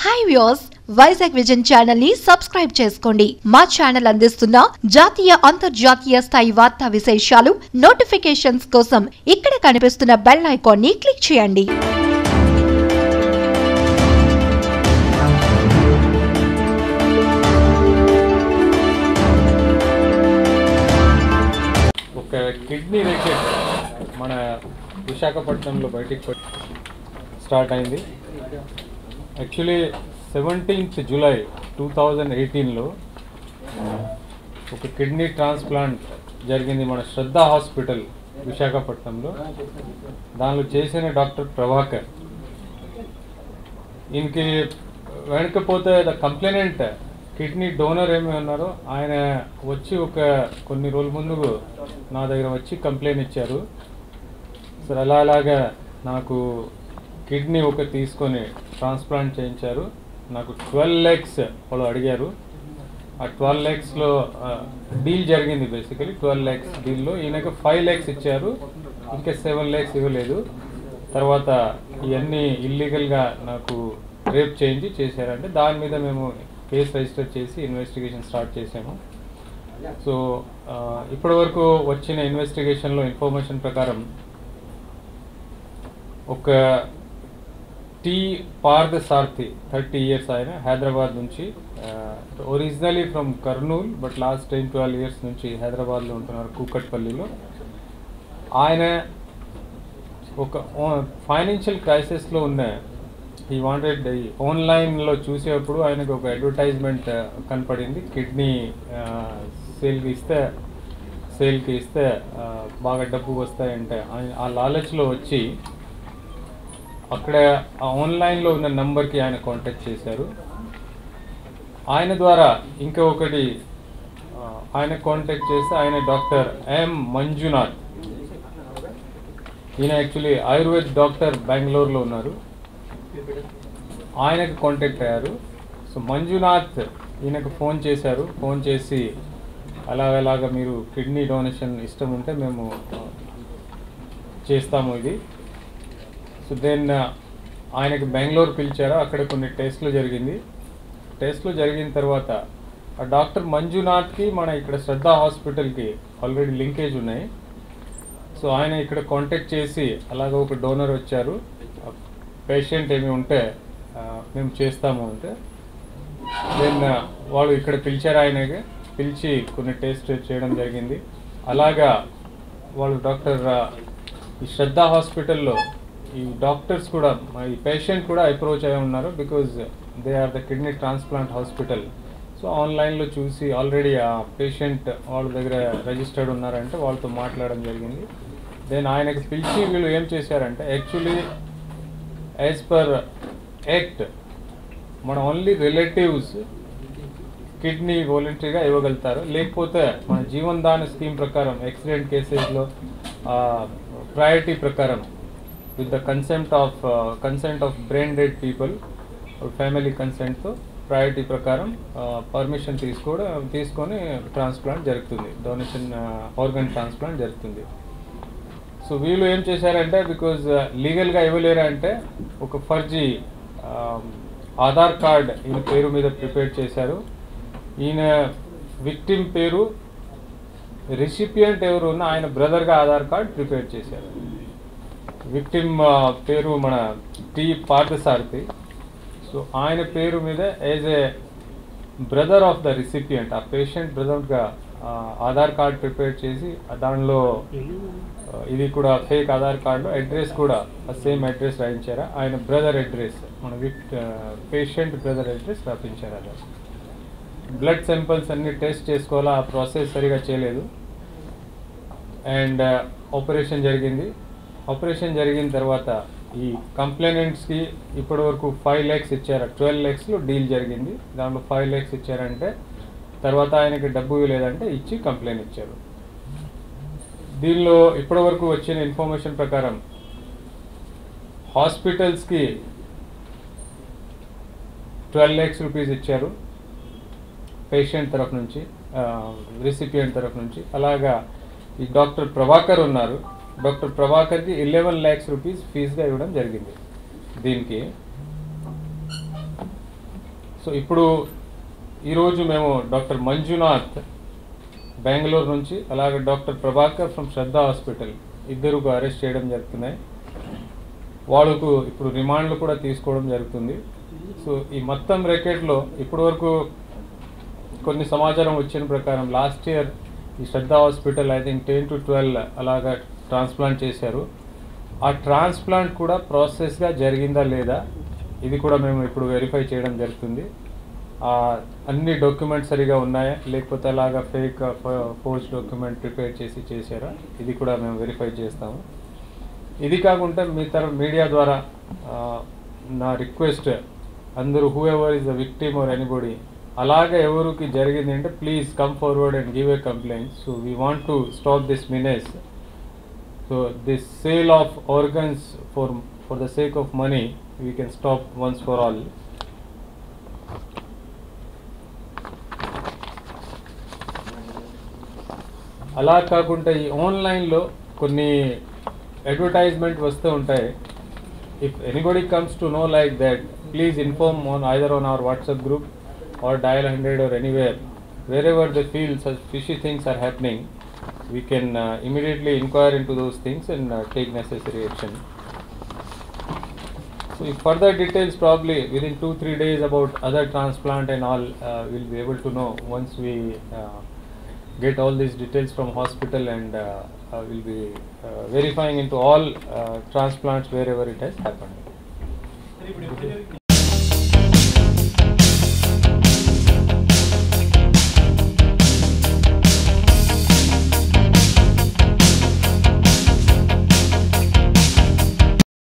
Hi views Vizag vision channel ని subscribe చేసుకోండి మా ఛానల్ అందిస్తున్న జాతీయ అంతర్జాతీయ స్థాయి వార్తా విశేషాలు నోటిఫికేషన్స్ కోసం ఇక్కడ కనిపిస్తున్న బెల్ ఐకాన్ ని క్లిక్ చేయండి ఒక కిడ్నీ రేకెట్ మన విశాఖపట్నంలో బయటికి ప- స్టార్ట్ అయింది actually seventeenth July two thousand ఎయిటీన్లో ఒక కిడ్నీ ట్రాన్స్ప్లాంట్ జరిగింది మన శ్రద్ధ హాస్పిటల్ విశాఖపట్నంలో దానిలో చేసిన డాక్టర్ ప్రభాకర్ ఈయనకి వెనకపోతే ద కంప్లైనెంట్ కిడ్నీ డోనర్ ఏమి ఉన్నారో ఆయన వచ్చి ఒక కొన్ని రోజుల ముందు నా దగ్గర వచ్చి కంప్లైంట్ ఇచ్చారు సార్ అలా అలాగా నాకు కిడ్నీ ఒక తీసుకొని ట్రాన్స్ప్లాంట్ చేయించారు నాకు ట్వెల్వ్ ల్యాక్స్ వాళ్ళు అడిగారు ఆ ట్వెల్వ్ ల్యాక్స్లో డీల్ జరిగింది బేసికలీ ట్వెల్వ్ ల్యాక్స్ డీల్లో ఈయనకు ఫైవ్ ల్యాక్స్ ఇచ్చారు ఇంకా సెవెన్ ల్యాక్స్ ఇవ్వలేదు తర్వాత ఇవన్నీ ఇల్లీగల్గా నాకు రేప్ చేయించి చేశారంటే దాని మీద మేము కేసు రిజిస్టర్ చేసి ఇన్వెస్టిగేషన్ స్టార్ట్ చేసాము సో ఇప్పటి వరకు వచ్చిన ఇన్వెస్టిగేషన్లో ఇన్ఫర్మేషన్ ప్రకారం ఒక T Parthasarathi thirty years ఆయన హైదరాబాద్ నుంచి originally from Kurnool but last ten twelve years నుంచి హైదరాబాద్లో ఉంటున్నారు కూకట్పల్లిలో ఆయన ఒక ఫైనాన్షియల్ క్రైసిస్లో ఉన్న ఈ వాంటెడ్ ఈ ఆన్లైన్లో చూసేటప్పుడు ఆయనకు ఒక అడ్వర్టైజ్మెంట్ కనపడింది కిడ్నీ సేల్కి ఇస్తే సేల్కి ఇస్తే ఆ, బాగా డబ్బు వస్తాయంటే ఆయన ఆ లాలచ్లో వచ్చి అక్కడ ఆ ఆన్లైన్లో ఉన్న నంబర్కి ఆయన కాంటాక్ట్ చేశారు ఆయన ద్వారా ఇంకా ఒకటి ఆ, ఆయన కాంటాక్ట్ చేస్తే ఆయన డాక్టర్ ఎం మంజునాథ్ ఈయన యాక్చువల్లీ ఆయుర్వేద్ డాక్టర్ బెంగళూరులో ఉన్నారు ఆయనకు కాంటాక్ట్ అయ్యారు సో మంజునాథ్ ఈయనకు ఫోన్ చేశారు ఫోన్ చేసి అలాగలాగా మీరు కిడ్నీ డొనేషన్ ఇష్టం ఉంటే మేము ఆ, చేస్తాము ఇది సో దెన్ ఆయనకి బెంగళూరు పిలిచారు అక్కడ కొన్ని టెస్ట్లు జరిగింది టెస్ట్లు జరిగిన తర్వాత ఆ డాక్టర్ మంజునాథ్కి మన ఇక్కడ శ్రద్ధ హాస్పిటల్కి ఆల్రెడీ లింకేజ్ ఉన్నాయి సో ఆయన ఇక్కడ కాంటాక్ట్ చేసి అలాగ ఒక డోనర్ వచ్చారు పేషెంట్ ఏమి ఉంటే ఆ, మేము చేస్తాము అంటే దెన్ వాళ్ళు ఇక్కడ పిలిచారు ఆయనకి పిలిచి కొన్ని టెస్ట్ చేయడం జరిగింది అలాగా వాళ్ళు డాక్టర్ ఆ, ఈ శ్రద్ధ హాస్పిటల్లో ఈ డాక్టర్స్ కూడా మా ఈ పేషెంట్ కూడా అప్రోచ్ అయి ఉన్నారు because they are the kidney transplant hospital so ఆన్లైన్లో చూసి ఆల్రెడీ ఆ పేషెంట్ వాళ్ళ దగ్గర రిజిస్టర్డ్ ఉన్నారంటే వాళ్ళతో మాట్లాడడం జరిగింది దెన్ ఆయనకి పిలిచి వీళ్ళు ఏం చేశారంటే యాక్చువల్లీ యాజ్ పర్ యాక్ట్ మన ఓన్లీ రిలేటివ్స్ కిడ్నీ వాలంటరీగా ఇవ్వగలుగుతారు లేకపోతే మన జీవన్ దాన్ స్కీమ్ ప్రకారం యాక్సిడెంట్ కేసెస్లో ప్రయారిటీ ప్రకారం with the consent of consent of brain dead people family కన్సెంట్తో ప్రయారిటీ ప్రకారం పర్మిషన్ తీసుకోవడం తీసుకొని ట్రాన్స్ప్లాంట్ జరుగుతుంది డొనేషన్ ఆర్గన్ ట్రాన్స్ప్లాంట్ జరుగుతుంది సో వీళ్ళు ఏం చేశారంటే బికాజ్ లీగల్గా ఇవ్వలేరు అంటే ఒక ఫర్జీ ఆధార్ కార్డ్ ఈయన పేరు మీద ప్రిపేర్ చేశారు ఈయన విక్టిమ్ పేరు రిసిపియంట్ ఎవరు ఉన్న ఆయన బ్రదర్గా ఆధార్ కార్డ్ ప్రిపేర్ చేశారు విక్టిమ్ పేరు మన టి పార్థసారథి సో ఆయన పేరు మీద as a brother of the recipient ఆ పేషెంట్ బ్రదర్గా ఆధార్ కార్డ్ ప్రిపేర్ చేసి దానిలో ఆ, ఇది కూడా ఫేక్ ఆధార్ కార్డు అడ్రస్ కూడా సేమ్ అడ్రస్ రాయించారా ఆయన బ్రదర్ అడ్రస్ మన విక్ పేషెంట్ బ్రదర్ అడ్రస్ రాపించారు అలా బ్లడ్ శాంపిల్స్ అన్ని టెస్ట్ చేసుకోవాలా ఆ ప్రాసెస్ సరిగా చేయలేదు అండ్ ఆపరేషన్ జరిగింది ఆపరేషన్ జరిగిన తర్వాత ఈ కంప్లైనెంట్స్కి ఇప్పటి వరకు ఫైవ్ ల్యాక్స్ ఇచ్చారు ట్వెల్వ్ ల్యాక్స్లో డీల్ జరిగింది దాంట్లో ఫైవ్ ల్యాక్స్ ఇచ్చారంటే తర్వాత ఆయనకి డబ్బు లేదంటే ఇచ్చి కంప్లైంట్ ఇచ్చారు దీనిలో ఇప్పటి వరకు వచ్చిన ఇన్ఫర్మేషన్ ప్రకారం హాస్పిటల్స్కి ట్వెల్వ్ ల్యాక్స్ రూపీస్ ఇచ్చారు పేషెంట్ తరఫు నుంచి రిసిపియంట్ తరఫు నుంచి అలాగా ఈ డాక్టర్ ప్రభాకర్ ఉన్నారు డాక్టర్ ప్రభాకర్కి ఇలెవెన్ ల్యాక్స్ రూపీస్ ఫీజుగా ఇవ్వడం జరిగింది దీనికి సో ఇప్పుడు ఈరోజు మేము డాక్టర్ మంజునాథ్ బెంగళూరు నుంచి అలాగే doctor Prabhakar from Shraddha hospital ఇద్దరుకు అరెస్ట్ చేయడం జరుగుతున్నాయి వాళ్ళకు ఇప్పుడు రిమాండ్లు కూడా తీసుకోవడం జరుగుతుంది సో ఈ మొత్తం ర్యాకెట్లో ఇప్పటి వరకు కొన్ని సమాచారం వచ్చిన ప్రకారం లాస్ట్ ఇయర్ ఈ Shraddha hospital I think ten to twelve అలాగా ట్రాన్స్ప్లాంట్ చేశారు ఆ ట్రాన్స్ప్లాంట్ కూడా ప్రాసెస్గా జరిగిందా లేదా ఇది కూడా మేము ఇప్పుడు వెరిఫై చేయడం జరుగుతుంది ఆ అన్ని డాక్యుమెంట్స్ సరిగా ఉన్నాయా లేకపోతే అలాగా ఫేక్ ఫోర్స్ డాక్యుమెంట్ ప్రిపేర్ చేసి చేశారా ఇది కూడా మేము వెరిఫై చేస్తాము ఇది కాకుండా మీ తర మీడియా ద్వారా ఆ, నా రిక్వెస్ట్ అందరూ whoever is the victim or anybody అలాగే ఎవరికి జరిగింది అంటే please come forward and give a complaint so we want to stop this menace so this sale of organs for for the sake of money we can stop once for all అలా కాకుండా ఈ ఆన్లైన్లో కొన్ని advertisement వస్తూ ఉంటాయి if anybody comes to know like that please inform on either on our WhatsApp group are dial hundred or anywhere wherever the feel such fishy things are happening we can uh, immediately inquire into those things and uh, take necessary action. So if further details probably within two three days about other transplant and all uh, we'll be able to know once we uh, get all these details from hospital and uh, uh, we'll be uh, verifying into all uh, transplants wherever it has happened.